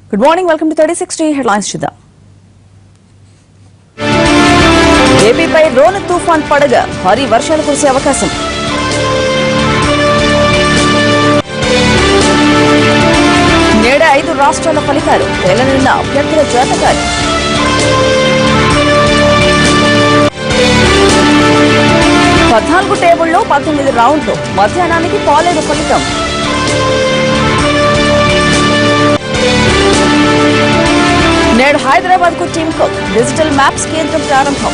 Good morning welcome to thirty sixty headlines చూద్దాం ఏపీపై రోను తుఫాన్ పడగ భారీ వర్షాలు కురిసే అవకాశం నేడే ఐదు రాష్ట్రాల ఫలితాలు తేలనున్న అభ్యర్థుల జాతకాలు పద్నాలుగు టేబుల్లో పద్దెనిమిది రౌండ్లు మధ్యాహ్నానికి పాలేరు ఫలితం నేడు హైదరాబాద్ కు టీమ్ కుక్ డిజిటల్ మ్యాప్స్ కేంద్రం ప్రారంభం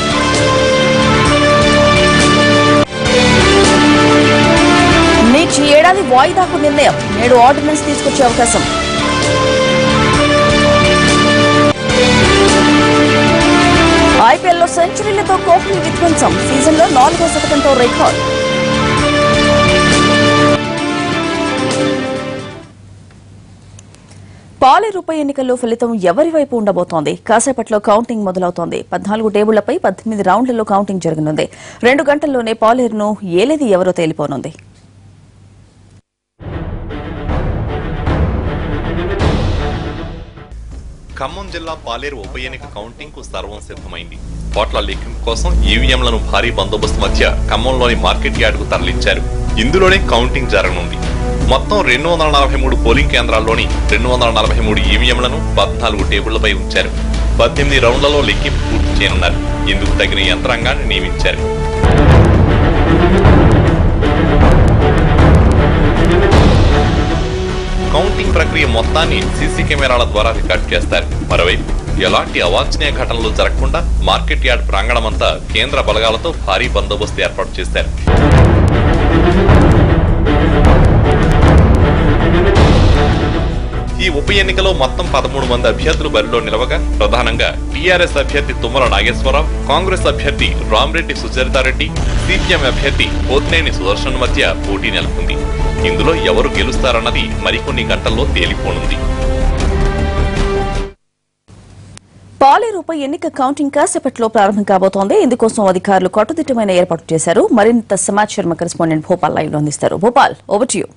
నీట్ ఈ ఏడాది వాయిదాకు నిర్ణయం నేడు ఆర్డినెన్స్ తీసుకొచ్చే అవకాశం ఐపీఎల్లో సెంచరీలతో కోహ్లీ విధ్వంసం సీజన్లో నాలుగో శతకంతో రికార్డ్ పాలేరు ఉప ఎన్నికల్లో ఫలితం ఎవరి వైపు ఉండబోతోంది కాసేపట్లో కౌంటింగ్ మొదలవుతోంది పద్నాలుగు టేబుళ్లపై పద్దెనిమిది రౌండ్లలో కౌంటింగ్ జరగనుంది రెండు గంటల్లోనే పాలేరును ఏలేది ఎవరో తేలిపోనుంది ఖమ్మం జిల్లా పాలేరు ఉప ఎన్నిక కౌంటింగ్ కు సర్వం సిద్ధమైంది ఓట్ల లెక్కింపు కోసం ఈవీఎంలను భారీ బందోబస్తు మధ్య ఖమ్మంలోని మార్కెట్ యార్డుకు తరలించారు ఇందులోనే కౌంటింగ్ జరగనుంది మొత్తం రెండు వందల నలభై మూడు పోలింగ్ కేంద్రాల్లోని రెండు వందల నలభై మూడు ఈవీఎంలను పద్నాలుగు టేబుళ్లపై ఉంచారు పద్దెనిమిది రౌండ్లలో లెక్కింపు పూర్తి చేయనున్నారు ఇందుకు తగిన యంత్రాంగాన్ని నియమించారు కౌంటింగ్ ప్రక్రియ మొత్తాన్ని సీసీ కెమెరాల ద్వారా రికార్డ్ చేస్తారు మరోవైపు ఎలాంటి అవాంఛనీయ ఘటనలు జరగకుండా మార్కెట్ యార్డ్ ప్రాంగణమంతా కేంద్ర బలగాలతో భారీ బందోబస్తు ఏర్పాటు చేశారు ఈ ఉప ఎన్నికలో మొత్తం పదమూడు మంది అభ్యర్థులు బరిలో నిలవగా ప్రధానంగా టీఆర్ఎస్ అభ్యర్థి తుమ్మల నాగేశ్వరరావు కాంగ్రెస్ అభ్యర్థి రామరెడ్డి సుచరితారెడ్డి సిపిఎం అభ్యర్థి పోతినేని సుదర్శన్ మధ్య పోటీ నెలకొంది ఇందులో ఎవరు గెలుస్తారన్నది మరికొన్ని గంటల్లో తేలిపోనుంది పాలేరు ఉప ఎన్నిక కౌంటింగ్ కాసేపట్లో ప్రారంభం కాబోతోంది ఇందుకోసం అధికారులు కట్టుదిట్టమైన ఏర్పాటు చేశారు మరింత సమాచారం కరెస్పాండెంట్ భోపాల్ లైవ్ లో అందిస్తారు Bhopal over to you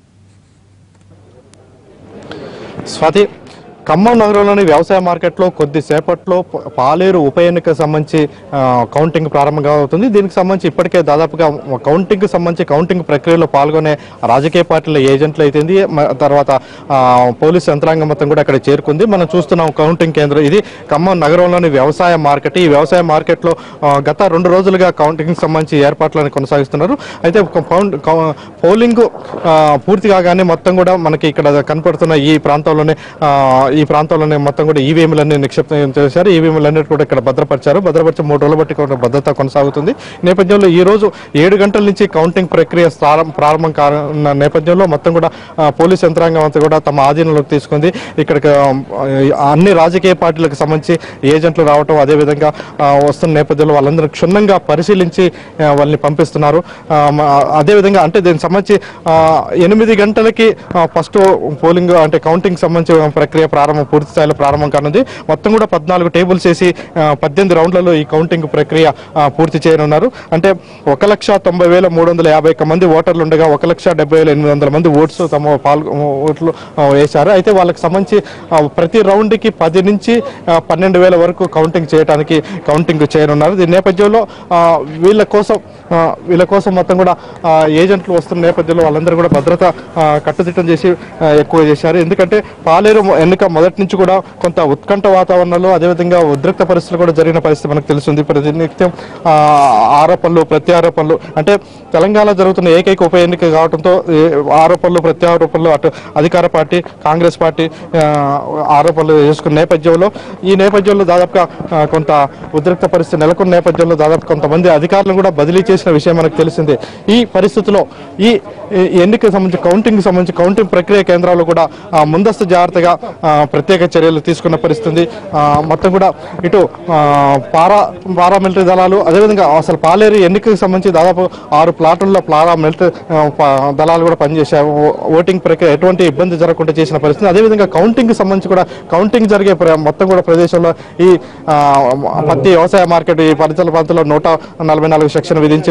Swathi Khammam నగరంలోని వ్యవసాయ మార్కెట్లో కొద్దిసేపట్లో ప- పాలేరు ఉప ఎన్నికకు సంబంధించి ఆ, కౌంటింగ్ ప్రారంభం అవుతుంది దీనికి సంబంధించి ఇప్పటికే దాదాపుగా కౌంటింగ్ సంబంధించి కౌంటింగ్ ప్రక్రియలో పాల్గొనే రాజకీయ పార్టీల ఏజెంట్లు అయితేంది మ- తర్వాత ఆ, పోలీసు యంత్రాంగం మొత్తం కూడా అక్కడ చేరుకుంది మనం చూస్తున్నాం కౌంటింగ్ కేంద్రం ఇది ఖమ్మం నగరంలోని వ్యవసాయ మార్కెట్ ఈ వ్యవసాయ మార్కెట్లో ఆ, గత రెండు రోజులుగా కౌంటింగ్ సంబంధించి ఏర్పాట్లను కొనసాగిస్తున్నారు అయితే ఒక కౌంట్ కౌ- పోలింగ్ ఆ, పూర్తి కాగానే మొత్తం కూడా మనకి ఇక్కడ కనపడుతున్న ఈ ప్రాంతంలోనే ఆ, ఈ ప్రాంతంలోనే మొత్తం కూడా ఈవీఎంలన్నీ నిక్షిప్తం చేశారు ఈవీఎంలన్నీ కూడా ఇక్కడ భద్రపరిచారు భద్రపరిచి మూడు రోజుల బట్టి కూడా భద్రత కొనసాగుతుంది ఈ నేపథ్యంలో ఈ రోజు ఏడు గంటల నుంచి కౌంటింగ్ ప్రక్రియ ప్రారం- ప్రారంభం కానున్న నేపథ్యంలో మొత్తం కూడా ఆ, పోలీస్ యంత్రాంగం అంతా కూడా తమ ఆధీనంలోకి తీసుకుంది ఇక్కడికి ఆ, అన్ని రాజకీయ పార్టీలకు సంబంధించి ఏజెంట్లు రావటం అదేవిధంగా ఆ, వస్తున్న నేపథ్యంలో వాళ్ళందరూ క్షుణ్ణంగా పరిశీలించి ఆ, వాళ్ళని పంపిస్తున్నారు ఆ, మ- అదేవిధంగా అంటే దీనికి సంబంధించి ఆ, ఎనిమిది గంటలకి ఫస్ట్ పోలింగ్ అంటే కౌంటింగ్ సంబంధించిన ప్రక్రియ ప్రారంభం పూర్తి స్థాయిలో ప్రారంభం కానుంది మొత్తం కూడా పద్నాలుగు టేబుల్స్ వేసి ఆ, పద్దెనిమిది రౌండ్లలో ఈ కౌంటింగ్ ప్రక్రియ ఆ, పూర్తి చేయనున్నారు అంటే ఒక లక్ష తొంభై వేల మూడు వందల యాభై ఒక్క మంది ఓటర్లు ఉండగా ఒక లక్ష డెబ్బై వేల ఎనిమిది వందల మంది ఓట్స్ తమ పాల్గొ ఓట్లు ఆ, వేశారు అయితే వాళ్ళకి సంబంధించి ఆ, ప్రతి రౌండ్కి పది నుంచి ఆ, పన్నెండు వేల వరకు కౌంటింగ్ చేయడానికి కౌంటింగ్ చేయనున్నారు దీని నేపథ్యంలో ఆ, వీళ్ళ కోసం ఆ, వీళ్ళ కోసం మొత్తం కూడా ఆ, ఏజెంట్లు వస్తున్న నేపథ్యంలో వాళ్ళందరూ కూడా భద్రత ఆ, కట్టుదిట్టం చేసి ఆ, ఎక్కువ చేశారు ఎందుకంటే పాలేరు మొ- ఎన్నిక మొదటి నుంచి కూడా కొంత ఉత్కంఠ వాతావరణంలో అదేవిధంగా ఉద్రిక్త పరిస్థితులు కూడా జరిగిన పరిస్థితి మనకు తెలుస్తుంది ప్రతినిత్యం ఆ, ఆరోపణలు ప్రత్యారోపణలు అంటే తెలంగాణ జరుగుతున్న ఏకైక ఉప ఎన్నిక కావడంతో ఏ, ఆరోపణలు ప్రత్యారోపణలు అటు అధికార పార్టీ కాంగ్రెస్ పార్టీ ఆ, ఆరోపణలు చేసుకున్న నేపథ్యంలో ఈ నేపథ్యంలో దాదాపుగా ఆ, కొంత ఉద్రిక్త పరిస్థితి నెలకొన్న నేపథ్యంలో దాదాపు కొంతమంది అధికారులను కూడా బదిలీ చేసిన విషయం మనకు తెలిసిందే ఈ పరిస్థితిలో ఈ ఈ ఎన్నికకు సంబంధించి కౌంటింగ్ సంబంధించి కౌంటింగ్ ప్రక్రియ కేంద్రాల్లో కూడా ఆ, ముందస్తు జాగ్రత్తగా ఆ, ప్రత్యేక చర్యలు తీసుకున్న పరిస్థితి ఉంది. ఆ, మొత్తం కూడా ఇటు ఆ, పారా పారామిలిటరీ దళాలు అదేవిధంగా అసలు పాలేరు ఎన్నికకు సంబంధించి దాదాపు ఆరు ప్లాటూన్ల పారా మిలిటరీ ఆ, ప- దళాలు కూడా పనిచేశారు ఓ- ఓటింగ్ ప్రక్రియ ఎటువంటి ఇబ్బంది జరగకుండా చేసిన పరిస్థితి అదేవిధంగా కౌంటింగ్ సంబంధించి కూడా కౌంటింగ్ జరిగే ప్ర- మొత్తం కూడా ప్రదేశంలో ఈ ఆ, పత్తి వ్యవసాయ మార్కెట్ ఈ పరిసర ప్రాంతంలో నూట నలభై నాలుగు సెక్షన్ విధించి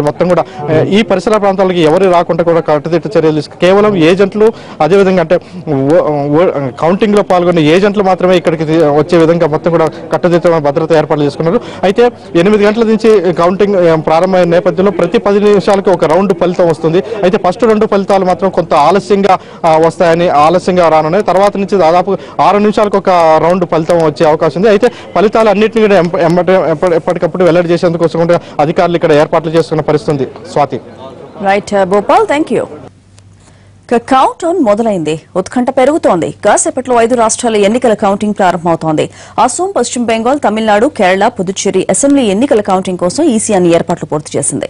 మొత్తం కూడా ఆ, ఈ పరిసర ప్రాంతాలకి ఎవరు రాకుండా కూడా కట్టుదిట్ట చర్యలు తీసుకు కేవలం ఏజెంట్లు అదేవిధంగా అంటే ఓ- ఓ- కౌంటింగ్ లో పాల్గొనే ఏజెంట్లు మాత్రమే ఇక్కడికి తీ- వచ్చే విధంగా మొత్తం కూడా కట్టుదిట్టమైన భద్రత ఏర్పాట్లు చేసుకున్నారు అయితే ఎనిమిది గంటల నుంచి కౌంటింగ్ ఆ, ప్రారంభమైన నేపథ్యంలో ప్రతి పది నిమిషాలకు ఒక రౌండ్ ఫలితం వస్తుంది అయితే ఫస్ట్ రెండు ఫలితాలు మాత్రం కొంత ఆలస్యంగా ఆ, వస్తాయని ఆలస్యంగా రానున్నాయి తర్వాత నుంచి దాదాపు ఆరు నిమిషాలకు ఒక రౌండ్ ఫలితం వచ్చే అవకాశం ఉంది అయితే ఫలితాలు అన్నింటినీ కూడా ఎంప- ఎంబట- ఎప్పటి- ఎప్పటికప్పుడు వెల్లడి చేసేందుకోసం కూడా అధికారులు ఇక్కడ ఏర్పాట్లు చేసుకున్న పరిస్థితి ఉంది. Swathi right Bhopal thank you ఇక కౌంట్ డౌన్ మొదలైంది ఉత్కంఠ పెరుగుతోంది కాసేపట్లో ఐదు రాష్ట్రాల ఎన్నికల కౌంటింగ్ ప్రారంభమవుతోంది అసోం పశ్చిమ బెంగాల్ తమిళనాడు కేరళ పుదుచ్చేరి అసెంబ్లీ ఎన్నికల కౌంటింగ్ కోసం ఈసీ అన్ని ఏర్పాట్లు పూర్తి చేసింది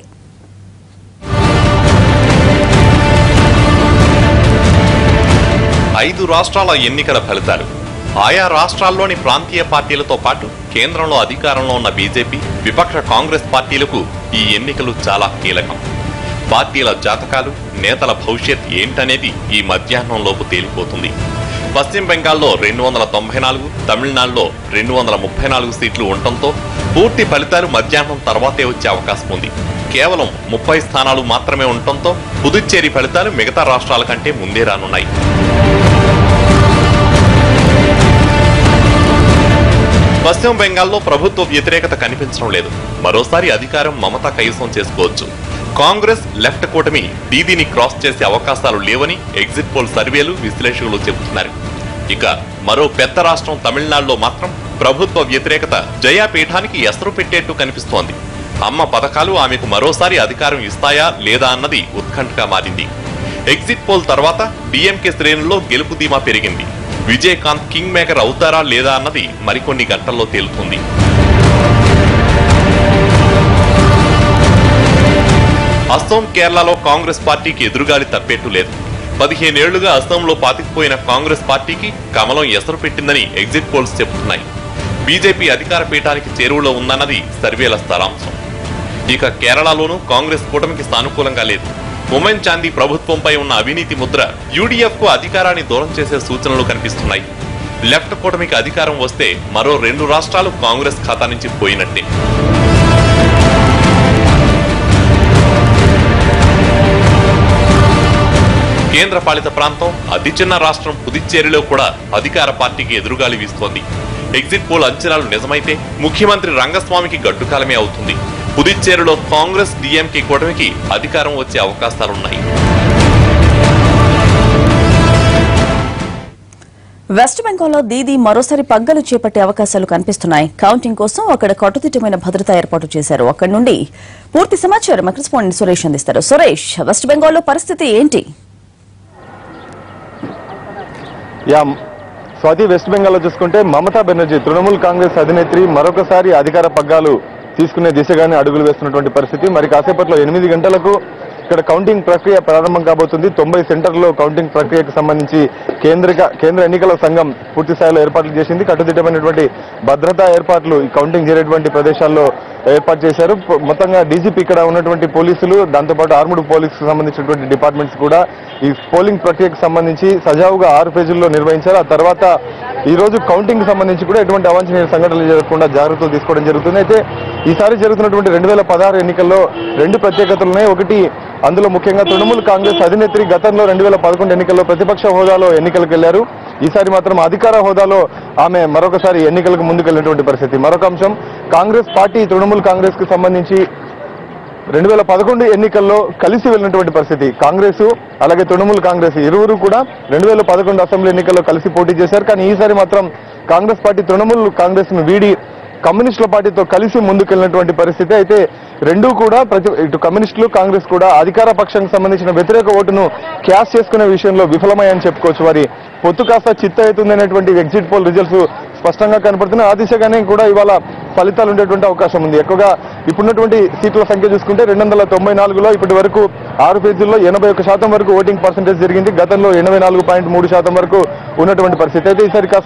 ఐదు రాష్ట్రాల ఎన్నికల ఫలితాలు ఆయా రాష్ట్రాల్లోని ప్రాంతీయ పార్టీలతో పాటు కేంద్రంలో అధికారంలో ఉన్న బీజేపీ విపక్ష కాంగ్రెస్ పార్టీలకు ఈ ఎన్నికలు చాలా కీలకం పార్టీల జాతకాలు నేతల భవిష్యత్ ఏంటనేది ఈ మధ్యాహ్నంలోపు తేలిపోతుంది పశ్చిమ బెంగాల్లో రెండు వందల తొంభై నాలుగు తమిళనాడులో రెండు వందల ముప్పై నాలుగు సీట్లు ఉండటంతో పూర్తి ఫలితాలు మధ్యాహ్నం తర్వాతే వచ్చే అవకాశం ఉంది కేవలం ముప్పై స్థానాలు మాత్రమే ఉండటంతో పుదుచ్చేరి ఫలితాలు మిగతా రాష్ట్రాల కంటే ముందే రానున్నాయి పశ్చిమ బెంగాల్లో ప్రభుత్వ వ్యతిరేకత కనిపించడం లేదు మరోసారి అధికారం మమతా కైవసం చేసుకోవచ్చు కాంగ్రెస్ లెఫ్ట్ కూటమి దీదీని క్రాస్ చేసే అవకాశాలు లేవని ఎగ్జిట్ పోల్ సర్వేలు విశ్లేషకులు చెబుతున్నారు ఇక మరో పెద్ద రాష్ట్రం తమిళనాడులో మాత్రం ప్రభుత్వ వ్యతిరేకత జయాపీఠానికి ఎసరు పెట్టేట్టు కనిపిస్తోంది అమ్మ పథకాలు ఆమెకు మరోసారి అధికారం ఇస్తాయా లేదా అన్నది ఉత్కంఠగా మారింది ఎగ్జిట్ పోల్ తర్వాత డిఎంకే శ్రేణుల్లో గెలుపు ధీమా పెరిగింది విజయకాంత్ కింగ్ మేకర్ అవుతారా లేదా అన్నది మరికొన్ని గంటల్లో తేలుతుంది అస్సోం కేరళలో కాంగ్రెస్ పార్టీకి ఎదురుగాలి తప్పేట్టు లేదు పదిహేనేళ్లుగా అస్సాంలో పాతికిపోయిన కాంగ్రెస్ పార్టీకి కమలం ఎసరు పెట్టిందని ఎగ్జిట్ పోల్స్ చెబుతున్నాయి బీజేపీ అధికార పీఠానికి చేరువలో ఉందన్నది సర్వేల సారాంశం ఇక కేరళలోనూ కాంగ్రెస్ కూటమికి సానుకూలంగా లేదు ఉమెన్ చాందీ ప్రభుత్వంపై ఉన్న అవినీతి ముద్ర యూడీఎఫ్ కు అధికారాన్ని దూరం చేసే సూచనలు కనిపిస్తున్నాయి లెఫ్ట్ కూటమికి అధికారం వస్తే మరో రెండు రాష్ట్రాలు కాంగ్రెస్ ఖాతా నుంచి పోయినట్టే కేంద్ర పాలిత ప్రాంతం అతి చిన్న రాష్ట్రం పుదుచ్చేరిలో కూడా అధికార పార్టీకి ఎదురుగాలి వీస్తోంది ఎగ్జిట్ పోల్ అంచనాలు నిజమైతే ముఖ్యమంత్రి రంగస్వామికి గడ్డుకాలమే అవుతుంది పుదుచ్చేరిలో కాంగ్రెస్ డిఎంకే కూటమికి అధికారం వచ్చే అవకాశాలున్నాయి వెస్ట్ బెంగాల్లో దీదీ మరోసారి పగ్గలు చేపట్టే అవకాశాలు కనిపిస్తున్నాయి కౌంటింగ్ కోసం అక్కడ కట్టుదిట్టమైన భద్రత ఏర్పాటు చేశారు అక్కడి నుండి పూర్తి సమాచారం మా కరెస్పాండెంట్ సురేష్ అందిస్తారు సురేష్ వెస్ట్ బెంగాల్లో పరిస్థితి ఏంటి యా స్వాతి వెస్ట్ బెంగాల్లో చూసుకుంటే మమతా బెనర్జీ తృణమూల్ కాంగ్రెస్ అధినేత్రి మరొకసారి అధికార పగ్గాలు తీసుకునే దిశగానే అడుగులు వేస్తున్నటువంటి పరిస్థితి మరి కాసేపట్లో ఎనిమిది గంటలకు ఇక్కడ కౌంటింగ్ ప్రక్రియ ప్రారంభం కాబోతుంది తొంభై సెంటర్లో కౌంటింగ్ ప్రక్రియకు సంబంధించి కేంద్ర కేంద్ర ఎన్నికల సంఘం పూర్తి స్థాయిలో ఏర్పాట్లు చేసింది కట్టుదిట్టమైనటువంటి భద్రతా ఏర్పాట్లు ఈ కౌంటింగ్ జరిగేటువంటి ప్రదేశాల్లో ఏర్పాటు చేశారు పొ- మొత్తంగా డీజీపీ ఇక్కడ ఉన్నటువంటి పోలీసులు దాంతోపాటు ఆర్ముడ్ పోలీస్ సంబంధించినటువంటి డిపార్ట్మెంట్స్ కూడా ఈ పోలింగ్ ప్రక్రియకు సంబంధించి సజావుగా ఆరు పేజీల్లో నిర్వహించారు ఆ తర్వాత ఈ రోజు కౌంటింగ్ సంబంధించి కూడా ఎటువంటి అవాంఛనీయ సంఘటనలు జరగకుండా జాగ్రత్తలు తీసుకోవడం జరుగుతుంది అయితే ఈసారి జరుగుతున్నటువంటి రెండు వేల పదహారు ఎన్నికల్లో రెండు ప్రత్యేకతలు ఉన్నాయి ఒకటి అందులో ముఖ్యంగా తృణమూల్ కాంగ్రెస్ అధినేత్రి గతంలో రెండు వేల పదకొండు ఎన్నికల్లో ప్రతిపక్ష హోదాలో ఎన్నికలకు వెళ్లారు ఈసారి మాత్రం అధికార హోదాలో ఆమె మరొకసారి ఎన్నికలకు ముందుకెళ్లినటువంటి పరిస్థితి మరొక అంశం కాంగ్రెస్ పార్టీ తృణమూల్ కాంగ్రెస్ కు సంబంధించి రెండు వేల పదకొండు ఎన్నికల్లో కలిసి వెళ్ళినటువంటి పరిస్థితి కాంగ్రెస్ అలాగే తృణమూల్ కాంగ్రెస్ ఇరువురు కూడా రెండు వేల పదకొండు అసెంబ్లీ ఎన్నికల్లో కలిసి పోటీ చేశారు కానీ ఈసారి మాత్రం కాంగ్రెస్ పార్టీ తృణమూల్ కాంగ్రెస్ ను వీడి కమ్యూనిస్టుల పార్టీతో కలిసి ముందుకెళ్ళినటువంటి పరిస్థితి అయితే రెండూ కూడా ప్రతి ఇటు కమ్యూనిస్టులు కాంగ్రెస్ కూడా అధికార పక్షానికి సంబంధించిన వ్యతిరేక ఓటును క్యాష్ చేసుకునే విషయంలో విఫలమయ్యని చెప్పుకోవచ్చు వారి పొత్తు కాస్త చిత్త అవుతుందనేటువంటి ఎగ్జిట్ పోల్ రిజల్ట్స్ స్పష్టంగా కనపడుతున్నాయి ఆ దిశగానే కూడా ఇవాళ ఫలితాలు ఉండేటువంటి అవకాశం ఉంది ఎక్కువగా ఇప్పుడున్నటువంటి సీట్ల సంఖ్య చూసుకుంటే రెండు వందల తొంభై నాలుగులో ఇప్పటి వరకు ఆరు పేజీల్లో ఎనభై ఒక శాతం వరకు ఓటింగ్ పర్సెంటేజ్ జరిగింది గతంలో ఎనభై నాలుగు పాయింట్ మూడు శాతం వరకు ఉన్నటువంటి పరిస్థితి అయితే ఈసారి కాస్త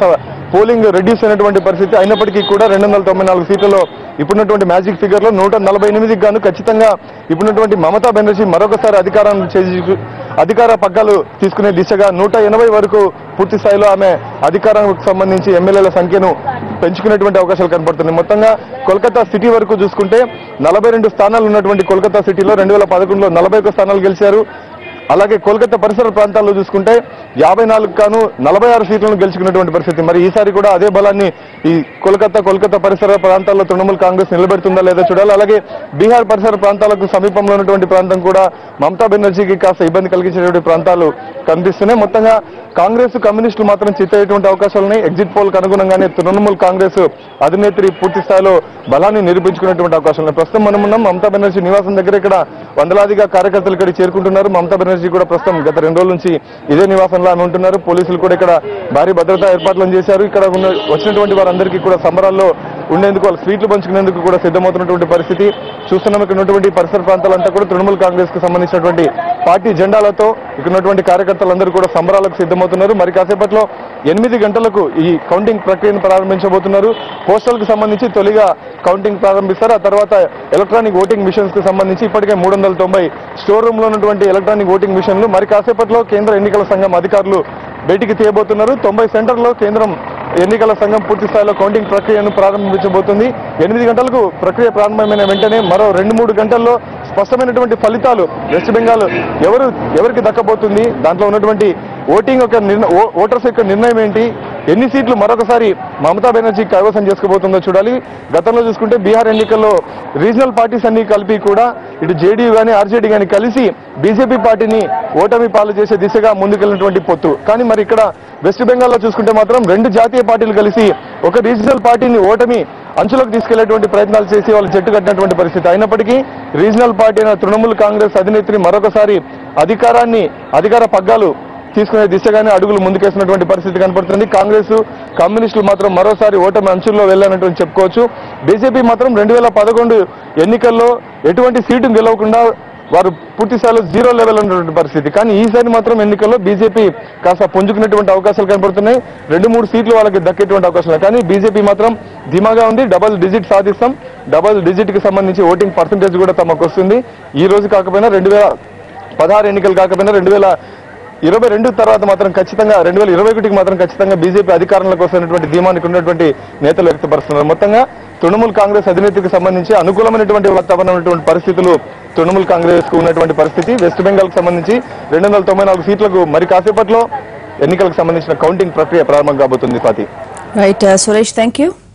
పోలింగ్ రెడ్యూస్ అయినటువంటి పరిస్థితి అయినప్పటికీ కూడా రెండు వందల తొంభై నాలుగు సీట్లలో ఇప్పుడున్నటువంటి మ్యాజిక్ ఫిగర్ లో నూట నలభై ఎనిమిదికి గాను ఖచ్చితంగా ఇప్పుడున్నటువంటి మమతా బెనర్జీ మరొకసారి అధికారం చేసి అధికార పగ్గాలు తీసుకునే దిశగా నూట ఎనభై వరకు పూర్తి స్థాయిలో ఆమె అధికారానికి సంబంధించి ఎమ్మెల్యేల సంఖ్యను పెంచుకునేటువంటి అవకాశాలు కనబడుతున్నాయి మొత్తంగా కోల్కతా సిటీ వరకు చూసుకుంటే నలభై రెండు స్థానాలు ఉన్నటువంటి కోల్కతా సిటీలో రెండు వేల పదకొండులో నలభై ఒక్క స్థానాలు గెలిచారు అలాగే కోల్కతా పరిసర ప్రాంతాల్లో చూసుకుంటే యాభై నాలుగు కాను నలభై ఆరు సీట్లను గెలుచుకున్నటువంటి పరిస్థితి మరి ఈసారి కూడా అదే బలాన్ని ఈ కోల్కతా కోల్కతా పరిసర ప్రాంతాల్లో తృణమూల్ కాంగ్రెస్ నిలబెడుతుందా లేదో చూడాలి అలాగే బీహార్ పరిసర ప్రాంతాలకు సమీపంలో ఉన్నటువంటి ప్రాంతం కూడా మమతా బెనర్జీకి కాస్త ఇబ్బంది కలిగించేటువంటి ప్రాంతాలు కనిపిస్తున్నాయి మొత్తంగా కాంగ్రెస్ కమ్యూనిస్టులు మాత్రం చిత్తయ్యేటువంటి అవకాశాలు ఉన్నాయి ఎగ్జిట్ పోల్ కు అనుగుణంగానే తృణమూల్ కాంగ్రెస్ అధినేత్రి పూర్తి స్థాయిలో బలాన్ని నిరూపించుకునేటువంటి అవకాశాలు ఉన్నాయి ప్రస్తుతం మనం ఉన్నాం మమతా బెనర్జీ నివాసం దగ్గర ఇక్కడ వందలాదిగా కార్యకర్తలు ఇక్కడ చేరుకుంటున్నారు మమతా బెనర్జీ కూడా ప్రస్తుతం గత రెండు రోజుల నుంచి ఇదే నివాసంలో ఆమె ఉంటున్నారు పోలీసులు కూడా ఇక్కడ భారీ భద్రతా ఏర్పాట్లను చేశారు ఇక్కడ ఉన్న వచ్చినటువంటి వారందరికీ కూడా సంబరాల్లో ఉండేందుకు వాళ్ళు స్వీట్లు పంచుకునేందుకు కూడా సిద్ధమవుతున్నటువంటి పరిస్థితి చూస్తున్నాం ఇక్కడ ఉన్నటువంటి పరిసర ప్రాంతాలంతా కూడా తృణమూల్ కాంగ్రెస్ కు సంబంధించినటువంటి పార్టీ జెండాలతో ఇక్కడ ఉన్నటువంటి కార్యకర్తలందరూ కూడా సంబరాలకు సిద్ధమవుతున్నారు మరి కాసేపట్లో ఎనిమిది గంటలకు ఈ కౌంటింగ్ ప్రక్రియను ప్రారంభించబోతున్నారు పోస్టల్ కు సంబంధించి తొలిగా కౌంటింగ్ ప్రారంభిస్తారు ఆ తర్వాత ఎలక్ట్రానిక్ ఓటింగ్ మిషన్స్ కు సంబంధించి ఇప్పటికే మూడు వందల తొంభై స్టోర్ రూమ్ లో ఉన్నటువంటి ఎలక్ట్రానిక్ ఓటింగ్ మిషన్లు మరి కాసేపట్లో కేంద్ర ఎన్నికల సంఘం అధికారులు బయటికి తీయబోతున్నారు తొంభై సెంటర్లో కేంద్రం ఎన్నికల సంఘం పూర్తి స్థాయిలో కౌంటింగ్ ప్రక్రియను ప్రారంభించబోతుంది ఎనిమిది గంటలకు ప్రక్రియ ప్రారంభమైన వెంటనే మరో రెండు మూడు గంటల్లో స్పష్టమైనటువంటి ఫలితాలు వెస్ట్ బెంగాల్ ఎవరు ఎవరికి దక్కబోతుంది దాంట్లో ఉన్నటువంటి ఓటింగ్ యొక్క నిర్ణ- ఓ- ఓటర్స్ యొక్క నిర్ణయం ఏంటి ఎన్ని సీట్లు మరొకసారి మమతా బెనర్జీ కైవసం చేసుకోబోతుందో చూడాలి గతంలో చూసుకుంటే బీహార్ ఎన్నికల్లో రీజనల్ పార్టీస్ అన్ని కలిపి కూడా ఇటు జేడీయూ కానీ ఆర్జేడీ కానీ కలిసి బీజేపీ పార్టీని ఓటమి పాలు చేసే దిశగా ముందుకెళ్ళినటువంటి పొత్తు కానీ మరి ఇక్కడ వెస్ట్ బెంగాల్లో చూసుకుంటే మాత్రం రెండు జాతీయ పార్టీలు కలిసి ఒక రీజనల్ పార్టీని ఓటమి అంచులకు తీసుకెళ్లేటువంటి ప్రయత్నాలు చేసి వాళ్ళు జట్టు కట్టినటువంటి పరిస్థితి అయినప్పటికీ రీజనల్ పార్టీ అయిన తృణమూల్ కాంగ్రెస్ అధినేత్రి మరొకసారి అధికారాన్ని అధికార పగ్గాలు తీసుకునే దిశగానే అడుగులు ముందుకేసినటువంటి పరిస్థితి కనపడుతుంది కాంగ్రెస్ కమ్యూనిస్టులు మాత్రం మరోసారి ఓటమి అంచుల్లో వెళ్ళానటువంటి చెప్పుకోవచ్చు బీజేపీ మాత్రం రెండు వేల పదకొండు ఎన్నికల్లో ఎటువంటి సీటు గెలవకుండా వారు పూర్తి స్థాయిలో జీరో లెవెల్ ఉన్నటువంటి పరిస్థితి కానీ ఈసారి మాత్రం ఎన్నికల్లో బీజేపీ కాస్త పుంజుకునేటువంటి అవకాశాలు కనపడుతున్నాయి రెండు మూడు సీట్లు వాళ్ళకి దక్కేటువంటి అవకాశాలు ఉన్నాయి. కానీ బీజేపీ మాత్రం ధీమాగా ఉంది డబల్ డిజిట్ సాధిస్తాం డబల్ డిజిట్ కి సంబంధించి ఓటింగ్ పర్సంటేజ్ కూడా తమకు వస్తుంది ఈ రోజు కాకపోయినా రెండు వేల పదహారు ఎన్నికలు కాకపోయినా రెండు వేల ఇరవై రెండు తర్వాత మాత్రం ఖచ్చితంగా రెండు వేల ఇరవై ఒకటికి మాత్రం ఖచ్చితంగా బీజేపీ అధికారంలోకి వస్తున్నటువంటి ధీమానికి ఉన్నటువంటి నేతలు వ్యక్తపరుస్తున్నారు మొత్తంగా తృణమూల్ కాంగ్రెస్ అధినేతకి సంబంధించి అనుకూలమైనటువంటి వాతావరణం ఉన్నటువంటి పరిస్థితులు తృణమూల్ కాంగ్రెస్ కు ఉన్నటువంటి పరిస్థితి వెస్ట్ బెంగాల్ కు సంబంధించి రెండు వందల తొంభై నాలుగు సీట్లకు మరి కాసేపట్లో ఎన్నికలకు సంబంధించిన కౌంటింగ్ ప్రక్రియ ప్రారంభం కాబోతుంది Swathi right Suresh thank you